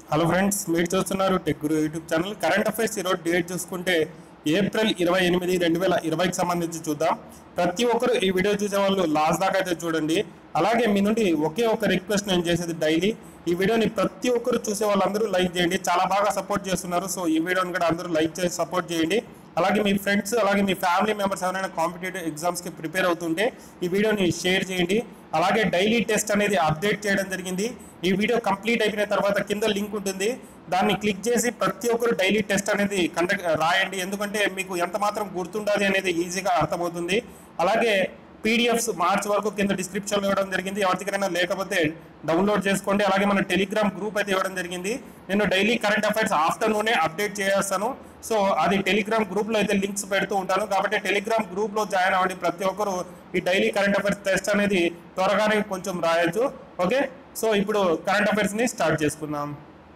hello friends మీరు చూస్తున్నారు tech guru YouTube channel current affairs ఈరోజు డేట్ చూసుకుంటే ఏప్రిల్ ఇరవై ఎనిమిది రెండు వేల ఇరవైకి సంబంధించి చూద్దాం ప్రతి ఒక్కరు ఈ వీడియో చూసే వాళ్ళు లాస్ట్ దాకా అయితే చూడండి అలాగే మీ నుండి ఒకే ఒక రిక్వెస్ట్ నేను చేసేది డైలీ ఈ వీడియోని ప్రతి ఒక్కరు చూసే వాళ్ళందరూ లైక్ చేయండి చాలా బాగా సపోర్ట్ చేస్తున్నారు సో ఈ వీడియోని కూడా అందరూ లైక్ చేసి సపోర్ట్ చేయండి అలాగే మీ ఫ్రెండ్స్ అలాగే మీ ఫ్యామిలీ మెంబర్స్ ఎవరైనా కాంపిటేటివ్ ఎగ్జామ్స్కి ప్రిపేర్ అవుతుంటే ఈ వీడియోని షేర్ చేయండి అలాగే డైలీ టెస్ట్ అనేది అప్డేట్ చేయడం జరిగింది ఈ వీడియో కంప్లీట్ అయిపోయిన తర్వాత కింద లింక్ ఉంటుంది దాన్ని క్లిక్ చేసి ప్రతి ఒక్కరు డైలీ టెస్ట్ అనేది కండక్ట్ రాయండి ఎందుకంటే మీకు ఎంత మాత్రం గుర్తుండాలి అనేది ఈజీగా అర్థమవుతుంది అలాగే పీడిఎఫ్స్ మార్చ్ వరకు కింద డిస్క్రిప్షన్లో ఇవ్వడం జరిగింది ఎవరికైనా లేకపోతే డౌన్లోడ్ చేసుకోండి అలాగే మన టెలిగ్రామ్ గ్రూప్ అయితే ఇవ్వడం జరిగింది నేను డైలీ కరెంట్ అఫైర్స్ ఆఫ్టర్నూనే అప్డేట్ చేస్తాను సో అది టెలిగ్రామ్ గ్రూప్లో అయితే లింక్స్ పెడుతూ ఉంటాను కాబట్టి టెలిగ్రామ్ గ్రూప్లో జాయిన్ అవ్వండి ప్రతి ఒక్కరు ఈ డైలీ కరెంట్ అఫైర్స్ టెస్ట్ అనేది త్వరగానే కొంచెం రాయొచ్చు ఓకే సో ఇప్పుడు కరెంట్ అఫైర్స్ని స్టార్ట్ చేసుకుందాం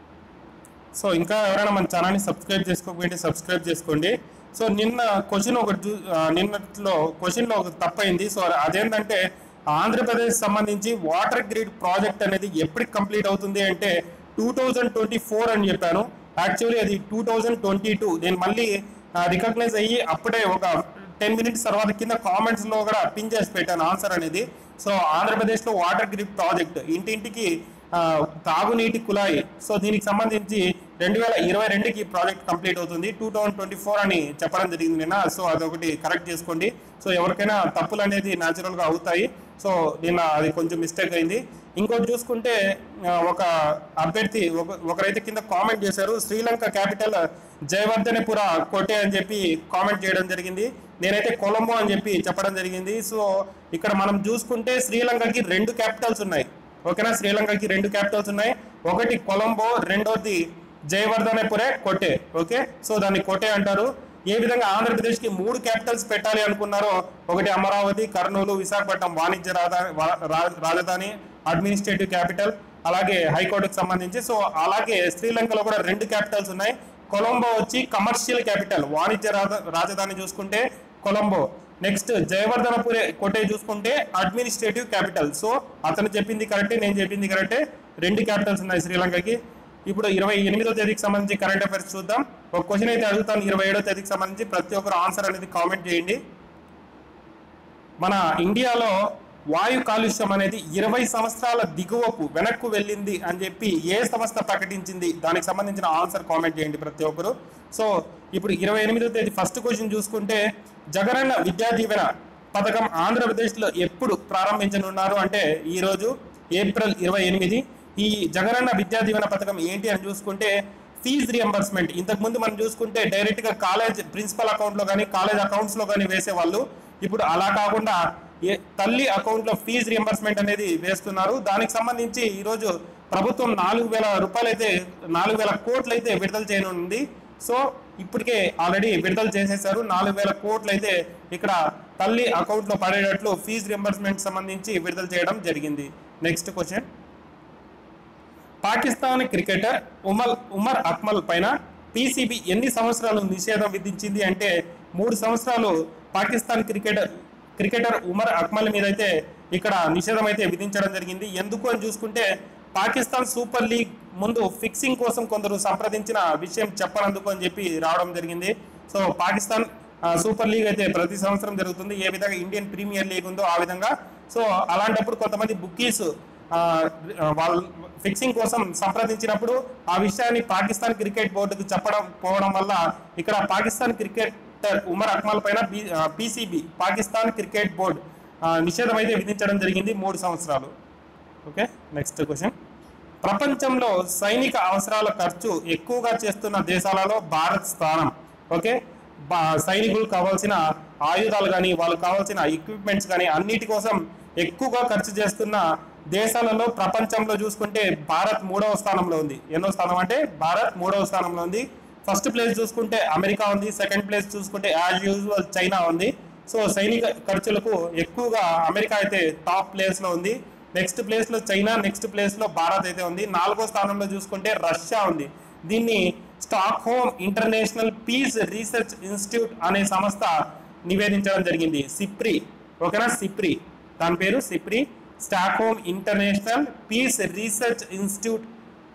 సో ఇంకా ఎవరైనా మన ఛానల్ని సబ్స్క్రైబ్ చేసుకోకపోతే సబ్స్క్రైబ్ చేసుకోండి సో నిన్న క్వశ్చన్ ఒకటి చూ ఆ, నిన్నట్లో క్వశ్చన్లో ఒక తప్పైంది సో అదేంటంటే ఆంధ్రప్రదేశ్ సంబంధించి వాటర్ గ్రిడ్ ప్రాజెక్ట్ అనేది ఎప్పటికి కంప్లీట్ అవుతుంది అంటే టూ థౌజండ్ ట్వంటీ ఫోర్ అని చెప్పాను యాక్చువల్లీ అది టూ థౌజండ్ ట్వంటీ టూ నేను మళ్ళీ రికగ్నైజ్ అయ్యి అప్పుడే ఒక టెన్ మినిట్స్ తర్వాత కింద కామెంట్స్ లో కూడా పిన్ చేసి పెట్టాను ఆన్సర్ అనేది సో ఆంధ్రప్రదేశ్ లో వాటర్ గ్రిడ్ ప్రాజెక్ట్ ఇంటింటికి ఆ, తాగునీటి కుళాయి సో దీనికి సంబంధించి రెండు వేల ఇరవై రెండుకి ప్రాజెక్ట్ కంప్లీట్ అవుతుంది టూ థౌజండ్ ట్వంటీ ఫోర్ అని చెప్పడం జరిగింది నిన్న సో అదొకటి కరెక్ట్ చేసుకోండి సో ఎవరికైనా తప్పులు అనేది natural గా అవుతాయి సో నిన్న అది కొంచెం మిస్టేక్ అయింది ఇంకోటి చూసుకుంటే ఆ, ఒక అభ్యర్థి ఒక ఒకరైతే కింద కామెంట్ చేశారు శ్రీలంక క్యాపిటల్ జయవర్ధనపుర కోటే అని చెప్పి కామెంట్ చేయడం జరిగింది నేనైతే కొలంబో అని చెప్పి చెప్పడం జరిగింది సో ఇక్కడ మనం చూసుకుంటే శ్రీలంకకి రెండు క్యాపిటల్స్ ఉన్నాయి ఓకేనా శ్రీలంకకి రెండు క్యాపిటల్స్ ఉన్నాయి ఒకటి కొలంబో రెండోది జయవర్ధనపురే కోటే ఓకే సో దాన్ని కోటే అంటారు ఏ విధంగా ఆంధ్రప్రదేశ్ కి మూడు క్యాపిటల్స్ పెట్టాలి అనుకున్నారో ఒకటి అమరావతి కర్నూలు విశాఖపట్నం వాణిజ్య రాధా- వా- రా- రాజధాని అడ్మినిస్ట్రేటివ్ క్యాపిటల్ అలాగే హైకోర్టుకు సంబంధించి సో అలాగే శ్రీలంకలో కూడా రెండు క్యాపిటల్స్ ఉన్నాయి కొలంబో వచ్చి కమర్షియల్ క్యాపిటల్ వాణిజ్య రాజ- రాజధాని చూసుకుంటే కొలంబో నెక్స్ట్ జయవర్ధనపురే కోటే చూసుకుంటే అడ్మినిస్ట్రేటివ్ క్యాపిటల్ సో అతను చెప్పింది కరెక్టే నేను చెప్పింది కరెక్టే రెండు క్యాపిటల్స్ ఉన్నాయి శ్రీలంకకి ఇప్పుడు ఇరవై ఎనిమిదో తేదీకి సంబంధించి కరెంట్ అఫైర్స్ చూద్దాం ఒక క్వశ్చన్ అయితే అడుగుతాను ఇరవై ఏడో తేదీకి సంబంధించి ప్రతి ఒక్కరు ఆన్సర్ అనేది కామెంట్ చేయండి మన ఇండియాలో వాయు కాలుష్యం అనేది ఇరవై సంవత్సరాల దిగువకు వెనక్కు వెళ్ళింది అని చెప్పి ఏ సంస్థ ప్రకటించింది దానికి సంబంధించిన ఆన్సర్ కామెంట్ చేయండి ప్రతి ఒక్కరు సో ఇప్పుడు ఇరవై ఎనిమిదో తేదీ ఫస్ట్ క్వశ్చన్ చూసుకుంటే జగనన్న విద్యా దీవెన పథకం ఆంధ్రప్రదేశ్లో ఎప్పుడు ప్రారంభించనున్నారు అంటే ఈ రోజు ఏప్రిల్ ఇరవై ఎనిమిది ఈ జగనన్న విద్యా దీవెన పథకం ఏంటి అని చూసుకుంటే ఫీజ్ రియంబర్స్మెంట్ ఇంతకు ముందు మనం చూసుకుంటే డైరెక్ట్ గా కాలేజ్ ప్రిన్సిపల్ అకౌంట్ లో కానీ కాలేజ్ అకౌంట్స్ లో కానీ వేసేవాళ్ళు ఇప్పుడు అలా కాకుండా ఏ తల్లి అకౌంట్ లో ఫీజ్ రియంబర్స్మెంట్ అనేది వేస్తున్నారు దానికి సంబంధించి ఈ రోజు ప్రభుత్వం నాలుగు వేల రూపాయలు అయితే నాలుగు వేల కోట్లు అయితే విడుదల చేయనుంది సో ఇప్పటికే ఆల్రెడీ విడుదల చేసేసారు నాలుగు వేల కోట్లు అయితే ఇక్కడ తల్లి అకౌంట్ లో పడేటట్లు ఫీజ్ రియంబర్స్మెంట్ సంబంధించి విడుదల చేయడం జరిగింది next question Pakistan cricketer Umar Umar Akmal పైన పీసీబీ ఎన్ని సంవత్సరాలు నిషేధం విధించింది అంటే మూడు సంవత్సరాలు పాకిస్తాన్ క్రికెటర్ క్రికెటర్ ఉమర్ అక్మల్ మీద అయితే ఇక్కడ నిషేధం అయితే విధించడం జరిగింది ఎందుకు అని చూసుకుంటే పాకిస్తాన్ సూపర్ లీగ్ ముందు ఫిక్సింగ్ కోసం కొందరు సంప్రదించిన విషయం చెప్పనందుకు అని చెప్పి రావడం జరిగింది సో పాకిస్తాన్ ఆ, సూపర్ లీగ్ అయితే ప్రతి సంవత్సరం జరుగుతుంది ఏ విధంగా ఇండియన్ ప్రీమియర్ లీగ్ ఉందో ఆ విధంగా సో అలాంటప్పుడు కొంతమంది బుక్కీస్ ఆ, వాళ్ళు ఫిక్సింగ్ కోసం సంప్రదించినప్పుడు ఆ విషయాన్ని పాకిస్తాన్ క్రికెట్ బోర్డుకు చెప్పడం పోవడం వల్ల ఇక్కడ పాకిస్తాన్ క్రికెటర్ ఉమర్ అక్మల్ పైన పీసీబీ పాకిస్తాన్ క్రికెట్ బోర్డు ఆ, నిషేధం అయితే విధించడం జరిగింది మూడు సంవత్సరాలు ఓకే నెక్స్ట్ క్వశ్చన్ ప్రపంచంలో సైనిక అవసరాల ఖర్చు ఎక్కువగా చేస్తున్న దేశాలలో భారత్ స్థానం ఓకే బా- సైనికులకు కావాల్సిన ఆయుధాలు కానీ వాళ్ళకి కావాల్సిన ఎక్విప్మెంట్స్ కానీ అన్నిటి కోసం ఎక్కువగా ఖర్చు చేస్తున్న దేశాలలో ప్రపంచంలో చూసుకుంటే భారత్ మూడవ స్థానంలో ఉంది ఎన్నో స్థానం అంటే భారత్ మూడవ స్థానంలో ఉంది ఫస్ట్ ప్లేస్ చూసుకుంటే అమెరికా ఉంది సెకండ్ ప్లేస్ చూసుకుంటే యాజ్ యూజువల్ చైనా ఉంది సో సైనిక ఖర్చులకు ఎక్కువగా అమెరికా అయితే టాప్ ప్లేస్ లో ఉంది నెక్స్ట్ ప్లేస్ లో చైనా నెక్స్ట్ ప్లేస్ లో భారత్ అయితే ఉంది నాలుగో స్థానంలో చూసుకుంటే రష్యా ఉంది దీన్ని Stockholm international peace research institute అనే సంస్థ నివేదించడం జరిగింది సిప్రి ఓకేనా సిప్రి దాని పేరు SIPRI Stockholm international peace research institute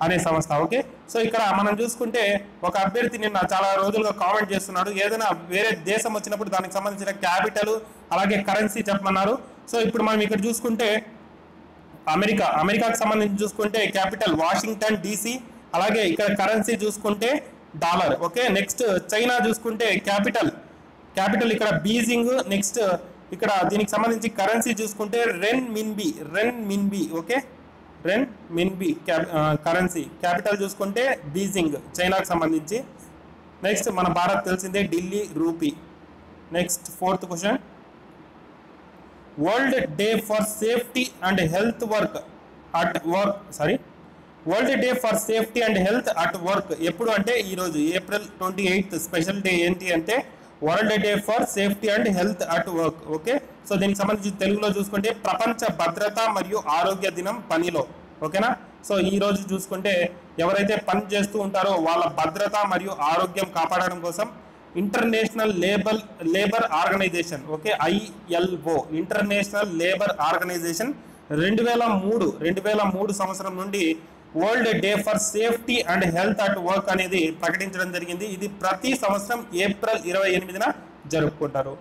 అనే సంస్థ ఓకే సో ఇక్కడ మనం చూసుకుంటే ఒక అభ్యర్థి నిన్న చాలా రోజులుగా కామెంట్ చేస్తున్నాడు ఏదైనా వేరే దేశం వచ్చినప్పుడు దానికి సంబంధించిన క్యాపిటల్ అలాగే కరెన్సీ చెప్పమన్నారు సో ఇప్పుడు మనం ఇక్కడ చూసుకుంటే అమెరికా అమెరికాకు సంబంధించి చూసుకుంటే క్యాపిటల్ వాషింగ్టన్ డీసీ అలాగే ఇక్కడ కరెన్సీ చూసుకుంటే డాలర్ ఓకే నెక్స్ట్ చైనా చూసుకుంటే క్యాపిటల్ క్యాపిటల్ ఇక్కడ బీజింగ్ నెక్స్ట్ ఇక్కడ దీనికి సంబంధించి కరెన్సీ చూసుకుంటే renminbi renminbi okay renminbi currency capital చూసుకుంటే బీజింగ్ చైనాకు సంబంధించి నెక్స్ట్ మన భారత్ తెలిసిందే Delhi rupee next fourth question world day for safety and health work at work sorry world day for safety and health at work ఎప్పుడు అంటే ఈరోజు April twenty eighth special day ఏంటి అంటే world day for safety and health at work okay so దీనికి సంబంధించి తెలుగులో చూసుకుంటే ప్రపంచ భద్రత మరియు ఆరోగ్య దినం పనిలో ఓకేనా సో ఈ రోజు చూసుకుంటే ఎవరైతే పని చేస్తూ ఉంటారో వాళ్ళ భద్రత మరియు ఆరోగ్యం కాపాడడం కోసం international labour labour organisation okay ILO international labour organisation రెండు వేల మూడు రెండు వేల మూడు సంవత్సరం నుండి world day for safety and health at work అనేది ప్రకటించడం జరిగింది ఇది ప్రతి సంవత్సరం ఏప్రిల్ ఇరవై ఎనిమిదిన జరుపుకుంటారు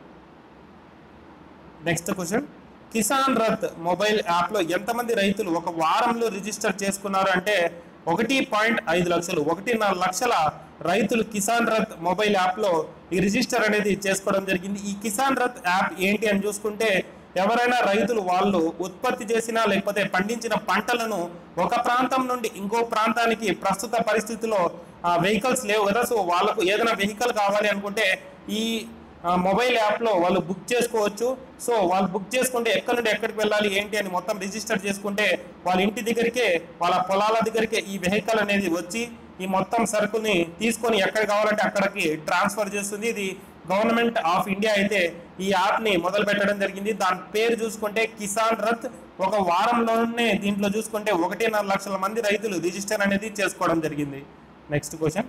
next question Kisan Rath mobile యాప్లో ఎంతమంది రైతులు ఒక వారంలో రిజిస్టర్ చేసుకున్నారు అంటే ఒకటి పాయింట్ ఐదు లక్షలు ఒకటిన్నర లక్షల రైతులు కిసాన్ రథ్ మొబైల్ యాప్లో ఈ రిజిస్టర్ అనేది చేసుకోవడం జరిగింది ఈ కిసాన్ రథ్ యాప్ ఏంటి అని చూసుకుంటే ఎవరైనా రైతులు వాళ్ళు ఉత్పత్తి చేసిన లేకపోతే పండించిన పంటలను ఒక ప్రాంతం నుండి ఇంకో ప్రాంతానికి ప్రస్తుత పరిస్థితిలో వెహికల్స్ లేవు కదా సో వాళ్ళకు ఏదైనా వెహికల్ కావాలి అనుకుంటే ఈ ఆ, మొబైల్ యాప్లో వాళ్ళు బుక్ చేసుకోవచ్చు సో వాళ్ళు బుక్ చేసుకుంటే ఎక్కడి నుండి ఎక్కడికి వెళ్ళాలి ఏంటి అని మొత్తం రిజిస్టర్ చేసుకుంటే వాళ్ళ ఇంటి దగ్గరికే వాళ్ళ పొలాల దగ్గరికే ఈ వెహికల్ అనేది వచ్చి ఈ మొత్తం సరుకుని తీసుకొని ఎక్కడ కావాలంటే అక్కడికి ట్రాన్స్ఫర్ చేస్తుంది ఇది గవర్నమెంట్ ఆఫ్ ఇండియా అయితే ఈ యాప్ని మొదలు పెట్టడం జరిగింది దాని పేరు చూసుకుంటే కిసాన్ రథ్ ఒక వారంలోనే దీంట్లో చూసుకుంటే ఒకటిన్నర లక్షల మంది రైతులు రిజిస్టర్ అనేది చేసుకోవడం జరిగింది నెక్స్ట్ క్వశ్చన్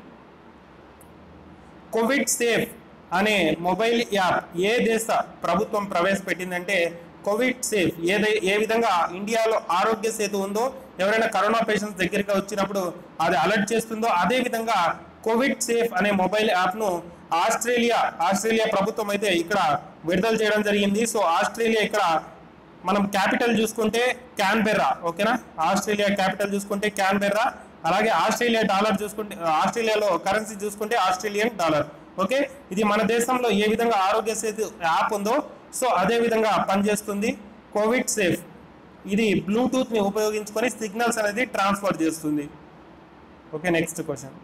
కోవిడ్ సేఫ్ అనే మొబైల్ యాప్ ఏ దేశ ప్రభుత్వం ప్రవేశపెట్టిందంటే కోవిడ్ సేఫ్ ఏదై ఏ విధంగా ఇండియాలో ఆరోగ్య సేతు ఉందో ఎవరైనా కరోనా పేషెంట్స్ దగ్గరికి వచ్చినప్పుడు అది అలర్ట్ చేస్తుందో అదే విధంగా కోవిడ్ సేఫ్ అనే మొబైల్ యాప్ను ఆస్ట్రేలియా ఆస్ట్రేలియా ప్రభుత్వం అయితే ఇక్కడ విడుదల చేయడం జరిగింది సో ఆస్ట్రేలియా ఇక్కడ మనం క్యాపిటల్ చూసుకుంటే క్యాన్బెర్రా ఓకేనా ఆస్ట్రేలియా క్యాపిటల్ చూసుకుంటే క్యాన్బెర్రా అలాగే ఆస్ట్రేలియా డాలర్ చూసుకుంటే ఆస్ట్రేలియాలో కరెన్సీ చూసుకుంటే ఆస్ట్రేలియన్ డాలర్ ఓకే ఇది మన దేశంలో ఏ విధంగా ఆరోగ్య సేతు యాప్ ఉందో సో అదే విధంగా పనిచేస్తుంది కోవిడ్ సేఫ్ ఇది బ్లూటూత్ని ఉపయోగించుకొని సిగ్నల్స్ అనేది ట్రాన్స్ఫర్ చేస్తుంది ఓకే నెక్స్ట్ క్వశ్చన్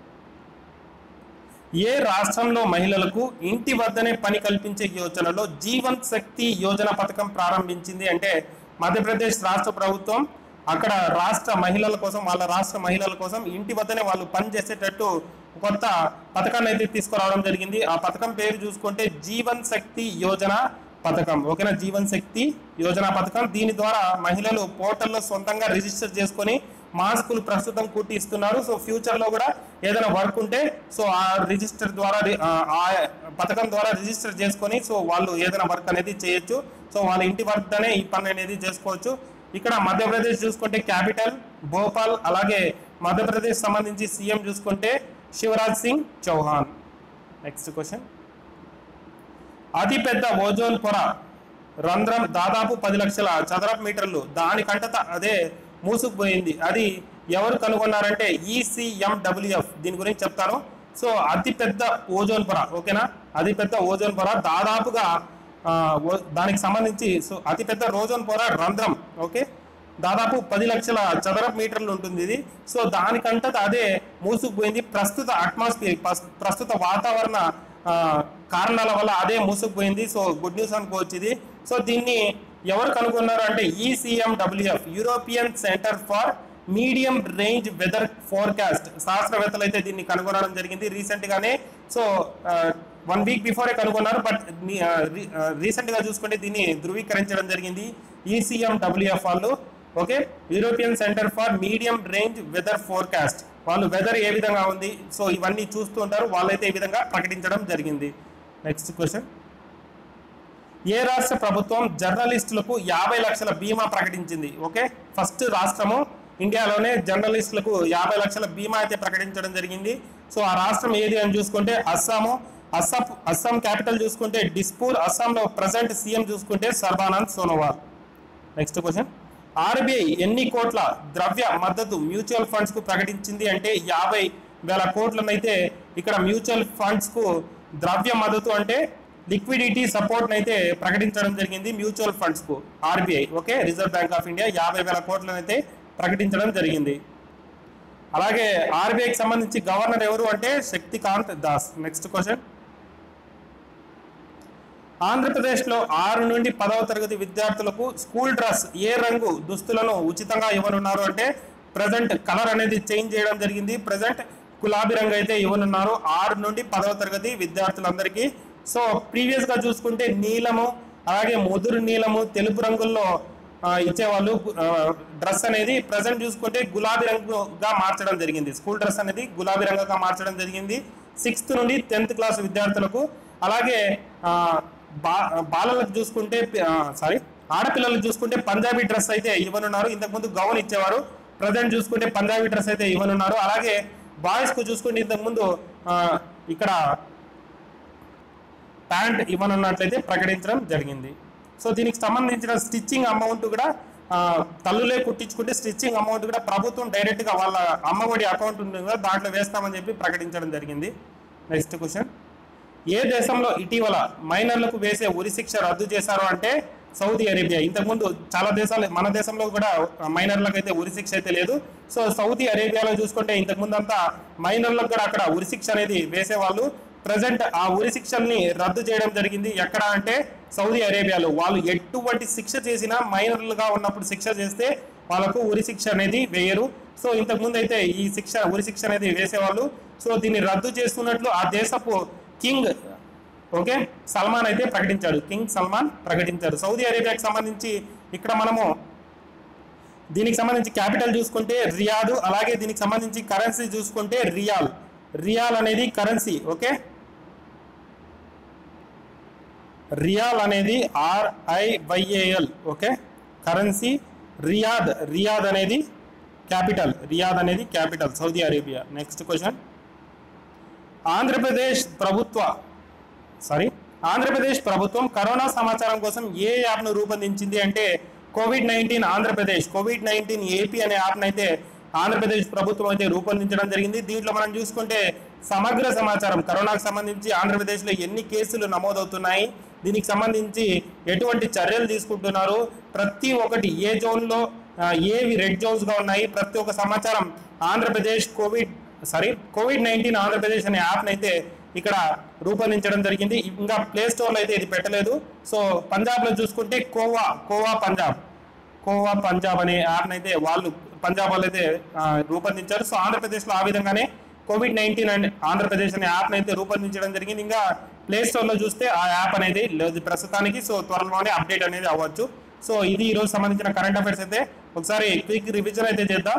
ఏ రాష్ట్రంలో మహిళలకు ఇంటి వద్దనే పని కల్పించే యోజనలో జీవన్ శక్తి యోజన పథకం ప్రారంభించింది అంటే మధ్యప్రదేశ్ రాష్ట్ర ప్రభుత్వం అక్కడ రాష్ట్ర మహిళల కోసం వాళ్ళ రాష్ట్ర మహిళల కోసం ఇంటి వద్దనే వాళ్ళు పని చేసేటట్టు కొత్త పథకాన్ని అయితే తీసుకురావడం జరిగింది ఆ పథకం పేరు చూసుకుంటే జీవన్ శక్తి యోజన పథకం ఓకేనా జీవన్ శక్తి యోజన పథకం దీని ద్వారా మహిళలు పోర్టల్లో సొంతంగా రిజిస్టర్ చేసుకొని మాస్కులు ప్రస్తుతం కుట్టి ఇస్తున్నారు సో ఫ్యూచర్ లో కూడా ఏదైనా వర్క్ ఉంటే సో ఆ రిజిస్టర్ ద్వారా రి- ఆ ఆ పథకం ద్వారా రిజిస్టర్ చేసుకొని సో వాళ్ళు ఏదైనా వర్క్ అనేది చేయొచ్చు సో వాళ్ళ ఇంటి వర్క్ అనే ఈ పని అనేది చేసుకోవచ్చు ఇక్కడ మధ్యప్రదేశ్ చూసుకుంటే క్యాపిటల్ భోపాల్ అలాగే మధ్యప్రదేశ్ సంబంధించి సీఎం చూసుకుంటే శివరాజ్ సింగ్ చౌహాన్ నెక్స్ట్ క్వశ్చన్ అతిపెద్ద ఓజోన్ పొర రంధ్రం దాదాపు పది లక్షల చదరపు మీటర్లు దానికంట అదే మూసుకుపోయింది అది ఎవరు కనుగొన్నారంటే ఈసీఎండబ్ల్యూఎఫ్ దీని గురించి చెప్తాను సో అతిపెద్ద ఓజోన్ పొర ఓకేనా అతిపెద్ద ఓజోన్ పొర దాదాపుగా ఆ, ఓ- దానికి సంబంధించి సో అతిపెద్ద ఓజోన్ పొర రంధ్రం ఓకే దాదాపు పది లక్షల చదరపు మీటర్లు ఉంటుంది ఇది సో దానికంట అదే మూసుకుపోయింది ప్రస్తుత అట్మాస్ఫియర్ ప్రస్తుత వాతావరణ ఆ, కారణాల వల్ల అదే మూసుకుపోయింది సో గుడ్ న్యూస్ అనుకోవచ్చు ఇది సో దీన్ని ఎవరు కనుగొన్నారు అంటే ECMWF European centre for medium range weather forecast శాస్త్రవేత్తలు అయితే దీన్ని కనుగొనడం జరిగింది రీసెంట్ గానే సో వన్ వీక్ బిఫోరే కనుగొన్నారు బట్ రీసెంట్ గా చూసుకుంటే దీన్ని ధృవీకరించడం జరిగింది ఈసీఎండబ్ల్యూఎఫ్ వాళ్ళు okay European centre for medium range weather forecast వాళ్ళు వెదర్ ఏ విధంగా ఉంది సో ఇవన్నీ చూస్తూ ఉంటారు వాళ్ళైతే ఈ విధంగా ప్రకటించడం జరిగింది నెక్స్ట్ క్వశ్చన్ ఏ రాష్ట్ర ప్రభుత్వం జర్నలిస్టులకు యాభై లక్షల బీమా ప్రకటించింది ఓకే ఫస్ట్ రాష్ట్రము ఇండియాలోనే జర్నలిస్టులకు యాభై లక్షల బీమా అయితే ప్రకటించడం జరిగింది సో ఆ రాష్ట్రం ఏది అని చూసుకుంటే అస్సాము అస్సాం అస్సాం క్యాపిటల్ చూసుకుంటే డిస్పూర్ అస్సాంలో ప్రజెంట్ సీఎం చూసుకుంటే Sarbananda Sonowal next question RBI ఎన్ని కోట్ల ద్రవ్య మద్దతు మ్యూచువల్ ఫండ్స్ కు ప్రకటించింది అంటే యాభై వేల కోట్లను అయితే ఇక్కడ మ్యూచువల్ ఫండ్స్ కు ద్రవ్య మద్దతు అంటే లిక్విడిటీ సపోర్ట్ అయితే ప్రకటించడం జరిగింది మ్యూచువల్ ఫండ్స్ కు RBI okay reserve bank of India యాభై వేల కోట్లను అయితే ప్రకటించడం జరిగింది అలాగే ఆర్బీఐకి సంబంధించి గవర్నర్ ఎవరు అంటే శక్తికాంత్ దాస్ నెక్స్ట్ క్వశ్చన్ ఆంధ్రప్రదేశ్లో ఆరు నుండి పదవ తరగతి విద్యార్థులకు స్కూల్ డ్రెస్ ఏ రంగు దుస్తులను ఉచితంగా ఇవ్వనున్నారు అంటే ప్రజెంట్ కలర్ అనేది చేంజ్ చేయడం జరిగింది ప్రజెంట్ గులాబీ రంగు అయితే ఇవ్వనున్నారు ఆరు నుండి పదవ తరగతి విద్యార్థులందరికీ సో ప్రీవియస్ గా చూసుకుంటే నీలము అలాగే ముదురు నీలము తెలుపు రంగుల్లో ఆ, ఇచ్చేవాళ్ళు డ్రెస్ అనేది ప్రజెంట్ చూసుకుంటే గులాబీ రంగుగా మార్చడం జరిగింది స్కూల్ డ్రెస్ అనేది గులాబీ రంగుగా మార్చడం జరిగింది సిక్స్త్ నుండి టెన్త్ క్లాస్ విద్యార్థులకు అలాగే ఆ, బా బాలలకు చూసుకుంటే సారీ ఆడపిల్లలకు చూసుకుంటే పంజాబీ డ్రెస్ అయితే ఇవ్వనున్నారు ఇంతకుముందు గౌన్ ఇచ్చేవారు ప్రజెంట్ చూసుకుంటే పంజాబీ డ్రెస్ అయితే ఇవ్వనున్నారు అలాగే బాయ్స్ కు చూసుకుంటే ఇంతకుముందు ఆ, ఇక్కడ ప్యాంట్ ఇవ్వనున్నట్లయితే ప్రకటించడం జరిగింది సో దీనికి సంబంధించిన స్టిచ్చింగ్ అమౌంట్ కూడా ఆ, తల్లులే కుట్టించుకుంటే స్టిచ్చింగ్ అమౌంట్ కూడా ప్రభుత్వం డైరెక్ట్ గా వాళ్ళ అమ్మఒడి అకౌంట్ ఉంటుంది కదా దాంట్లో వేస్తామని చెప్పి ప్రకటించడం జరిగింది నెక్స్ట్ క్వశ్చన్ ఏ దేశంలో ఇటీవల మైనర్లకు వేసే ఉరి శిక్ష రద్దు చేశారు అంటే సౌదీ అరేబియా ఇంతకుముందు చాలా దేశాలు మన దేశంలో కూడా మైనర్లకు అయితే ఉరి శిక్ష అయితే లేదు సో సౌదీ అరేబియాలో చూసుకుంటే ఇంతకుముందు అంతా మైనర్లకు కూడా అక్కడ ఉరి శిక్ష అనేది వేసేవాళ్ళు ప్రజెంట్ ఆ ఉరి శిక్షల్ని రద్దు చేయడం జరిగింది ఎక్కడ అంటే సౌదీ అరేబియాలో వాళ్ళు ఎటువంటి శిక్ష చేసినా మైనర్లుగా ఉన్నప్పుడు శిక్ష చేస్తే వాళ్ళకు ఉరి శిక్ష అనేది వేయరు సో ఇంతకు ముందు అయితే ఈ శిక్ష ఉరి శిక్ష అనేది వేసేవాళ్ళు సో దీన్ని రద్దు చేస్తున్నట్లు ఆ దేశపు కింగ్ ఓకే సల్మాన్ అయితే ప్రకటించాడు కింగ్ సల్మాన్ ప్రకటించాడు సౌదీ అరేబియాకి సంబంధించి ఇక్కడ మనము దీనికి సంబంధించి క్యాపిటల్ చూసుకుంటే రియాదు అలాగే దీనికి సంబంధించి కరెన్సీ చూసుకుంటే రియాల్ రియాల్ అనేది కరెన్సీ ఓకే రియాల్ అనేది RIYAL okay currency Riyadh Riyadh అనేది క్యాపిటల్ రియాద్ అనేది capital Saudi Arabia next question Andhra Pradesh ప్రభుత్వ సారీ ఆంధ్రప్రదేశ్ ప్రభుత్వం కరోనా సమాచారం కోసం ఏ యాప్ను రూపొందించింది అంటే COVID nineteen Andhra Pradesh COVID nineteen AP అనే యాప్ను అయితే ఆంధ్రప్రదేశ్ ప్రభుత్వం అయితే రూపొందించడం జరిగింది దీంట్లో మనం చూసుకుంటే సమగ్ర సమాచారం కరోనాకు సంబంధించి ఆంధ్రప్రదేశ్లో ఎన్ని కేసులు నమోదవుతున్నాయి దీనికి సంబంధించి ఎటువంటి చర్యలు తీసుకుంటున్నారు ప్రతి ఒక్కటి ఏ జోన్లో ఆ, ఏవి రెడ్ జోన్స్ గా ఉన్నాయి ప్రతి ఒక్క సమాచారం Andhra Pradesh COVID sorry COVID nineteen Andhra Pradesh అనే యాప్ అయితే ఇక్కడ రూపొందించడం జరిగింది ఇంకా ప్లే స్టోర్ లో అయితే ఇది పెట్టలేదు సో పంజాబ్ లో చూసుకుంటే కోవా కోవా పంజాబ్ కోవా పంజాబ్ అనే యాప్ అయితే వాళ్ళు పంజాబ్ వాళ్ళు అయితే ఆ, రూపొందించారు సో ఆంధ్రప్రదేశ్ లో ఆ విధంగానే కోవిడ్ నైన్టీన్ అండ్ ఆంధ్రప్రదేశ్ అనే యాప్ అయితే రూపొందించడం జరిగింది ఇంకా ప్లే స్టోర్ లో చూస్తే ఆ యాప్ అనేది లేదు ప్రస్తుతానికి సో త్వరలోనే అప్డేట్ అనేది అవ్వచ్చు సో ఇది ఈ రోజు సంబంధించిన కరెంట్ అఫైర్స్ అయితే ఒకసారి క్విక్ రివిజన్ అయితే చేద్దాం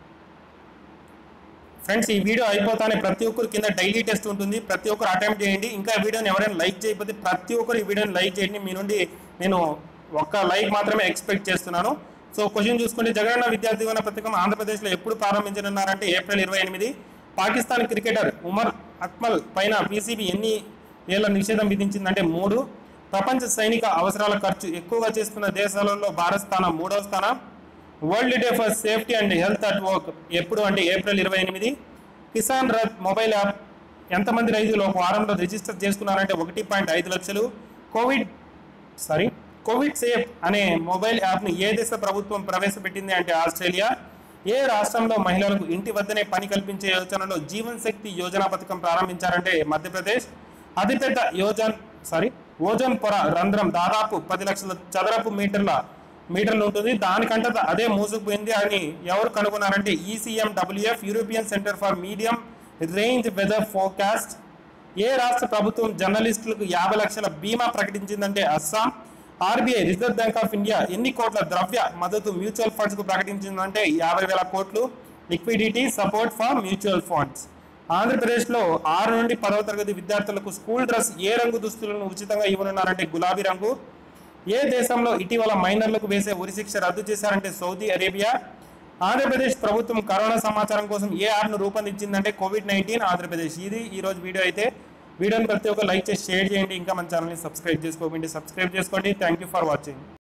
ఫ్రెండ్స్ ఈ వీడియో అయిపోతానే ప్రతి ఒక్కరు కింద డైలీ టెస్ట్ ఉంటుంది ప్రతి ఒక్కరు అటెంప్ట్ చేయండి ఇంకా ఈ వీడియోని ఎవరైనా లైక్ చేయకపోతే ప్రతి ఒక్కరు ఈ వీడియోని లైక్ చేయండి మీ నుండి నేను ఒక్క లైక్ మాత్రమే ఎక్స్పెక్ట్ చేస్తున్నాను సో క్వశ్చన్ చూసుకుంటే జగనన్న విద్యార్థి దీవెన పథకం ఆంధ్రప్రదేశ్లో ఎప్పుడు ప్రారంభించనున్నారంటే ఏప్రిల్ ఇరవై ఎనిమిది పాకిస్తాన్ క్రికెటర్ ఉమర్ అక్మల్ పైన పీసీబీ ఎన్ని ఏళ్ల నిషేధం విధించిందంటే మూడు ప్రపంచ సైనిక అవసరాల ఖర్చు ఎక్కువగా చేస్తున్న దేశాలలో భారత్ స్థానం మూడవ స్థానం world day for safety and health at work ఎప్పుడు అంటే ఏప్రిల్ ఇరవై ఎనిమిది కిసాన్ రథ్ మొబైల్ యాప్ ఎంతమంది రైతులు ఒక వారంలో రిజిస్టర్ చేసుకున్నారంటే ఒకటి పాయింట్ ఐదు లక్షలు కోవిడ్ సారీ కోవిడ్ సేఫ్ అనే మొబైల్ యాప్ను ఏ దేశ ప్రభుత్వం ప్రవేశపెట్టింది అంటే ఆస్ట్రేలియా ఏ రాష్ట్రంలో మహిళలకు ఇంటి వద్దనే పని కల్పించే యోజనలో జీవన్ శక్తి యోజన పథకం ప్రారంభించారంటే మధ్యప్రదేశ్ అతిపెద్ద యోజన్ సారీ ఓజోన్ పొర రంధ్రం దాదాపు పది లక్షల చదరపు మీటర్ల మీటర్లు ఉంటుంది దానికంటే అదే మూసుకుపోయింది అని ఎవరు కనుగొన్నారంటే ECM WF European centre for medium range weather forecast ఏ రాష్ట్ర ప్రభుత్వం జర్నలిస్టులకు యాభై లక్షల బీమా ప్రకటించిందంటే Assam RBI reserve bank of India ఎన్ని కోట్ల ద్రవ్య మద్దతు మ్యూచువల్ ఫండ్స్ కు ప్రకటించిందంటే యాభై వేల కోట్లు liquidity support for mutual funds ఆంధ్రప్రదేశ్లో ఆరు నుండి పదవ తరగతి విద్యార్థులకు స్కూల్ డ్రెస్ ఏ రంగు దుస్తులను ఉచితంగా ఇవ్వనున్నారంటే గులాబీ రంగు ఏ దేశంలో ఇటీవల మైనర్లకు వేసే ఉరిశిక్ష రద్దు చేశారంటే సౌదీ అరేబియా ఆంధ్రప్రదేశ్ ప్రభుత్వం కరోనా సమాచారం కోసం ఏ యాప్ను రూపొందించిందంటే కోవిడ్ నైన్టీన్ ఆంధ్రప్రదేశ్ ఇది ఈ రోజు వీడియో అయితే వీడియోని ప్రతి ఒక్క లైక్ చేసి షేర్ చేయండి ఇంకా మన ఛానల్ని సబ్స్క్రైబ్ చేసుకోకండి సబ్స్క్రైబ్ చేసుకోండి థ్యాంక్ యూ ఫర్ వాచింగ్